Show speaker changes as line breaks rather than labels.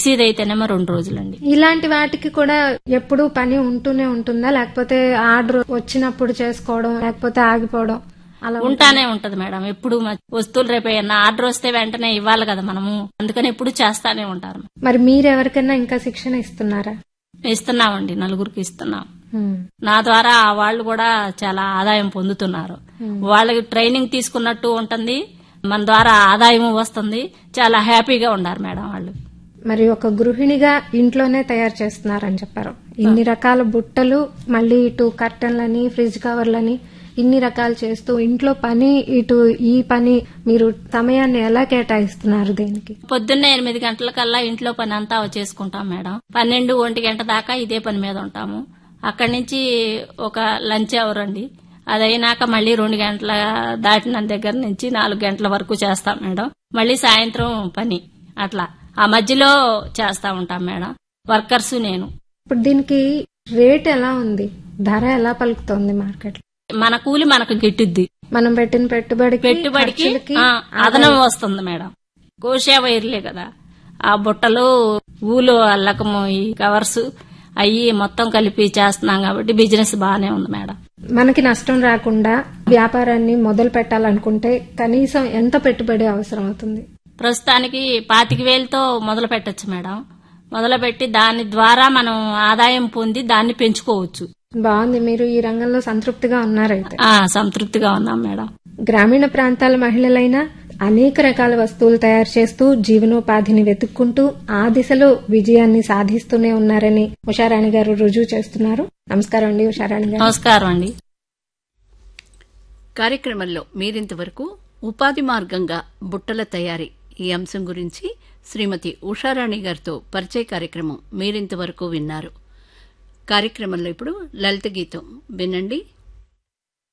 మిక్సీది అయితేనేమో రెండు రోజులండి
ఇలాంటి వాటికి కూడా ఎప్పుడు పని ఉంటూనే ఉంటుందా లేకపోతే ఆర్డర్ వచ్చినప్పుడు చేసుకోవడం లేకపోతే ఆగిపోవడం అలా
ఉంటానే ఉంటది మేడం ఎప్పుడు మ- వస్తువులు రేపు ఏమన్నా ఆర్డర్ వస్తే వెంటనే ఇవ్వాలి కదా మనము అందుకని ఎప్పుడు చేస్తానే ఉంటారు
మరి మీరు ఎవరికైనా ఇంకా శిక్షణ ఇస్తున్నారా
ఇస్తున్నామండి నలుగురికి ఇస్తున్నాం
ఉమ్.
నా ద్వారా ఆ వాళ్ళు కూడా చాలా ఆదాయం పొందుతున్నారు వాళ్ళకి ట్రైనింగ్ తీసుకున్నట్టు ఉంటుంది మన ద్వారా ఆదాయం వస్తుంది చాలా హ్యాపీగా ఉన్నారు మేడం వాళ్ళు
మరి ఒక గృహిణిగా ఇంట్లోనే తయారు చేస్తున్నారని చెప్పారు ఇన్ని రకాల బుట్టలు మళ్ళీ ఇటు కర్టన్లని ఫ్రిడ్జ్ కవర్లని ఇన్ని రకాలు చేస్తూ ఇంట్లో పని ఇటు ఈ పని మీరు సమయాన్ని ఎలా కేటాయిస్తున్నారు దేనికి
పొద్దున్నే ఎనిమిది గంటలకల్లా ఇంట్లో పని అంతా చేసుకుంటాం మేడం పన్నెండు ఒంటి గంట దాకా ఇదే పని మీద ఉంటాము అక్కడి నుంచి ఒక లంచ్ అవర్ అండి అది అయినాక మళ్ళీ రెండు గంటల దాటిన దగ్గర నుంచి నాలుగు గంటల వరకు చేస్తాం మేడం మళ్ళీ సాయంత్రం పని అట్లా ఆ మధ్యలో చేస్తా ఉంటాం మేడం వర్కర్స్ నేను
ఇప్పుడు దీనికి రేట్ ఎలా ఉంది ధర ఎలా పలుకుతోంది మార్కెట్
మన కూలి మనకు గిట్టుద్ది
మనం పెట్టిన పెట్టుబడికి
పెట్టుబడికి
ఖర్చులకి
ఆ, అదనం వస్తుంది మేడం కోశా వైర్లే కదా ఆ బుట్టలు ఊలు అల్లకము ఈ కవర్స్ అయ్యి మొత్తం కలిపి చేస్తున్నాం కాబట్టి బిజినెస్ బాగానే ఉంది మేడం
మనకి నష్టం రాకుండా వ్యాపారాన్ని మొదలు పెట్టాలనుకుంటే కనీసం ఎంత పెట్టుబడి అవసరం అవుతుంది
ప్రస్తుతానికి పాతిక వేలతో మొదలు పెట్టచ్చు మేడం మొదలు పెట్టి దాని ద్వారా మనం ఆదాయం పొంది దాన్ని పెంచుకోవచ్చు
బాగుంది మీరు ఈ రంగంలో సంతృప్తిగా ఉన్నారైతే
ఆ సంతృప్తిగా ఉన్నాం మేడం
గ్రామీణ ప్రాంతాల మహిళలైనా అనేక రకాల వస్తువులు తయారు చేస్తూ జీవనోపాధిని వెతుక్కుంటూ ఆ దిశలో విజయాన్ని సాధిస్తూనే ఉన్నారని ఉషారాణి గారు రుజువు చేస్తున్నారు నమస్కారం అండి ఉషారాణి గారు
నమస్కారం అండి
కార్యక్రమంలో మీరింతవరకు ఉపాధి మార్గంగా బుట్టల తయారీ ఈ అంశం గురించి శ్రీమతి ఉషారాణి గారితో పరిచయ కార్యక్రమం మీరింతవరకు విన్నారు కార్యక్రమంలో ఇప్పుడు లలిత గీతం వినండి